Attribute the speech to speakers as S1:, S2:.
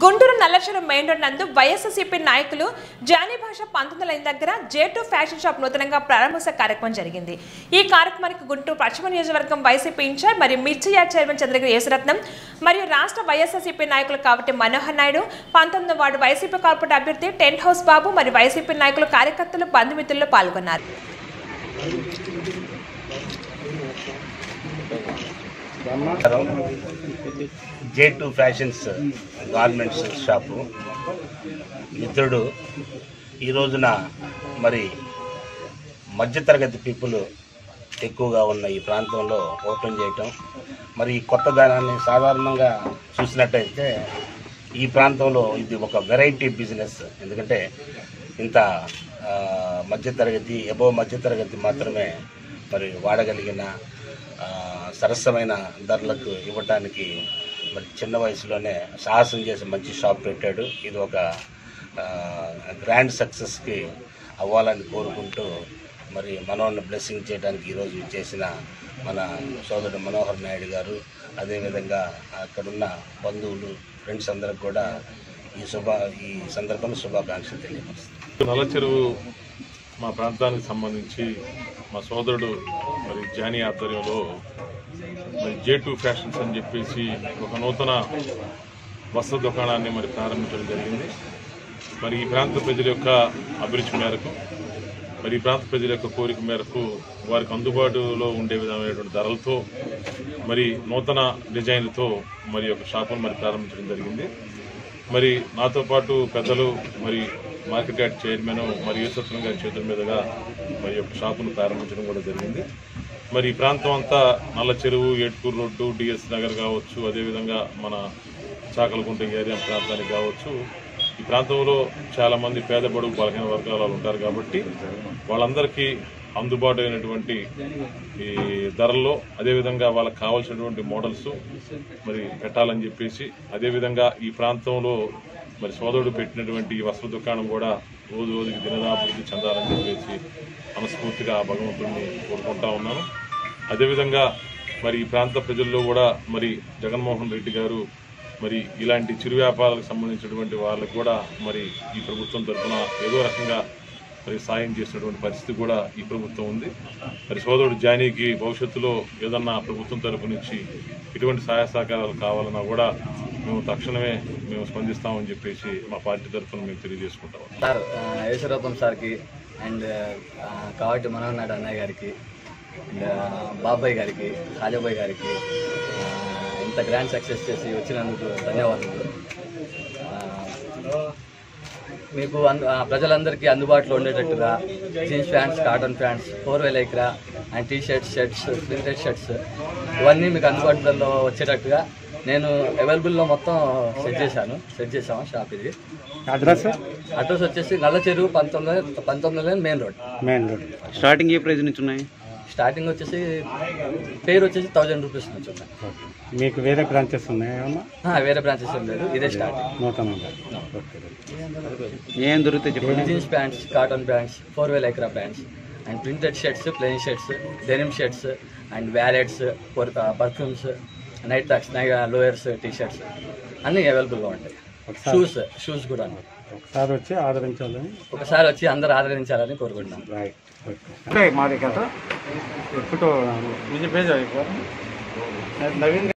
S1: Guntur నల్లచెరు main road నందు వైఎస్ఆర్సీపీ నాయకులు Johnny భాష పంతొమ్మిది లైన్ దగ్గర జే టూ ఫ్యాషన్ షాప్ నూతనంగా ప్రారంభోత్సవ కార్యక్రమం జరిగింది ఈ కార్యక్రమానికి గుంటూరు పశ్చిమ నియోజకవర్గం వైసీపీ ఇన్ఛార్జ్ మరియు మిర్చి యార్డ్ చైర్మన్ చంద్రగిరి యేసురత్నం మరియు రాష్ట్ర వైఎస్ఆర్సీపీ నాయకులు కాబట్టి మనోహర్ నాయుడు పంతొమ్మిది వార్డు వైసీపీ కార్పొరేట్ అభ్యర్థి టెంట్ హౌస్ బాబు మరియు వైసీపీ నాయకులు కార్యకర్తలు బంధుమిత్రులు పాల్గొన్నారు
S2: J two fashions garments shop మిత్రుడు ఈ రోజున మరి మధ్యతరగతి పీపుల్ ఎక్కువగా ఉన్న ఈ ప్రాంతంలో ఓపెన్ చేయటం మరి ఈ కొత్త దానాన్ని సాధారణంగా చూసినట్టయితే ఈ ప్రాంతంలో ఇది ఒక వెరైటీ బిజినెస్ ఎందుకంటే ఇంత ఆ, మధ్యతరగతి ఎబో మధ్యతరగతి మాత్రమే మరి వాడగలిగిన ఆ, సరసమైన ధరలకు ఇవ్వటానికి మరి చిన్న వయసులోనే సాహసం చేసి మంచి షాప్ పెట్టాడు ఇది ఒక ఆ, గ్రాండ్ సక్సెస్కి అవ్వాలని కోరుకుంటూ మరి మనోహర్ని బ్లెస్సింగ్ చేయడానికి ఈరోజు చేసిన మన సోదరుడు మనోహర్ నాయుడు గారు అదేవిధంగా అక్కడున్న బంధువులు ఫ్రెండ్స్ అందరికి కూడా ఈ శుభ ఈ సందర్భంగా శుభాకాంక్షలు తెలియపరుస్తున్నాను
S3: నల్ల చెరువు మా ప్రాంతానికి సంబంధించి మా సోదరుడు మరి జానీ ఆధ్వర్యంలో మరి జే టూ ఫ్యాషన్స్ అని చెప్పేసి ఒక నూతన వస్త్ర దుకాణాన్ని మరి ప్రారంభించడం జరిగింది మరి ఈ ప్రాంత ప్రజల యొక్క అభిరుచి మేరకు మరి ఈ ప్రాంత ప్రజల యొక్క కోరిక మేరకు వారికి అందుబాటులో ఉండే విధమైనటువంటి ధరలతో మరి నూతన డిజైన్లతో మరి ఒక షాపును మరి ప్రారంభించడం జరిగింది మరి నాతో పాటు పెద్దలు మరి మార్కెట్ యార్డ్ చైర్మన్ మరి యూసఫ్ గారి చేతుల మీదుగా మరి యొక్క షాపును ప్రారంభించడం కూడా జరిగింది మరి ఈ ప్రాంతం అంతా నల్ల చెరువు ఏట్కూరు రోడ్డు డిఎస్ నగర్ కావచ్చు అదేవిధంగా మన చాకలగుంట ఏరియా ప్రాంతానికి కావచ్చు ఈ ప్రాంతంలో చాలా మంది పేద బడుగు బలహీన వర్గాల వాళ్ళు ఉంటారు కాబట్టి వాళ్ళందరికీ అందుబాటు అయినటువంటి ఈ ధరల్లో అదేవిధంగా వాళ్ళకి కావాల్సినటువంటి మోడల్స్ మరి పెట్టాలని చెప్పేసి అదేవిధంగా ఈ ప్రాంతంలో మరి సోదరుడు పెట్టినటువంటి ఈ వస్త్ర దుకాణం కూడా రోజు రోజుకి దినదాభివృద్ధి చెందాలని చెప్పేసి మనస్ఫూర్తిగా ఆ భగవంతుడిని కోరుకుంటా ఉన్నాను అదేవిధంగా మరి ఈ ప్రాంత ప్రజల్లో కూడా మరి జగన్మోహన్ రెడ్డి గారు మరి ఇలాంటి చిరు వ్యాపారాలకు సంబంధించినటువంటి వాళ్ళకు కూడా మరి ఈ ప్రభుత్వం తరఫున ఏదో రకంగా మరి సాయం చేసినటువంటి పరిస్థితి కూడా ఈ ప్రభుత్వం ఉంది మరి సోదరుడు జానీకి భవిష్యత్తులో ఏదన్నా ప్రభుత్వం తరపు నుంచి ఇటువంటి సహాయ సహకారాలు కావాలన్నా కూడా మేము తక్షణమే మేము స్పందిస్తామని చెప్పేసి మా పార్టీ తరఫున మేము తెలియజేసుకుంటాం
S4: సార్ ఆ, యేసురత్నం సార్కి అండ్ ఆ, కావటి మనోహర్ నాయుడు అన్నయ్య గారికి అండ్ ఆ, బాబాయ్ గారికి రాజాబాయ్ గారికి ఆ, ఇంత గ్రాండ్ సక్సెస్ చేసి వచ్చినందుకు ధన్యవాదాలు ఆ, మీకు అందు ఆ, ప్రజలందరికీ అందుబాటులో ఉండేటట్టుగా jeans pants cotton pants four way Lycra and T shirts shirts printed shirts ఇవన్నీ మీకు అందుబాటులో వచ్చేటట్టుగా నేను అవైలబుల్లో మొత్తం సెట్ చేశాను సెట్ చేసాము షాప్ ఇది
S5: అడ్రస్
S4: అడ్రస్ వచ్చేసి నల్ల చెరువు పంతొమ్మిది పంతొమ్మిది line main road
S5: main road
S6: starting a price నుంచి ఉన్నాయి
S4: స్టార్టింగ్ వచ్చేసి పేరు వచ్చేసి థౌజండ్ రూపీస్ నుంచి ఉన్నాయి
S5: మీకు వేరే బ్రాంచెస్ ఉన్నాయా అమ్మా
S4: ఆ, వేరే బ్రాంచెస్ ఏం లేదు ఇదే స్టార్టింగ్
S5: నూతనంగా ఓకే
S6: ఏం దొరుకుతాయి చెప్పండి
S4: jeans pants cotton pants four way Lycra pants and printed shirts plain shirts denim shirts and wallets perfumes night tracks lowers T shirts అన్నీ అవైలబుల్గా ఉంటాయి షూస్ షూస్ కూడా ఉన్నాయి
S5: ఒకసారి వచ్చి ఆదరించాలని
S4: ఒకసారి వచ్చి అందరూ ఆదరించాలని కోరుకుంటున్నాను
S5: రైట్ ఓకే మాది కదా ఇప్పుడు నవీన్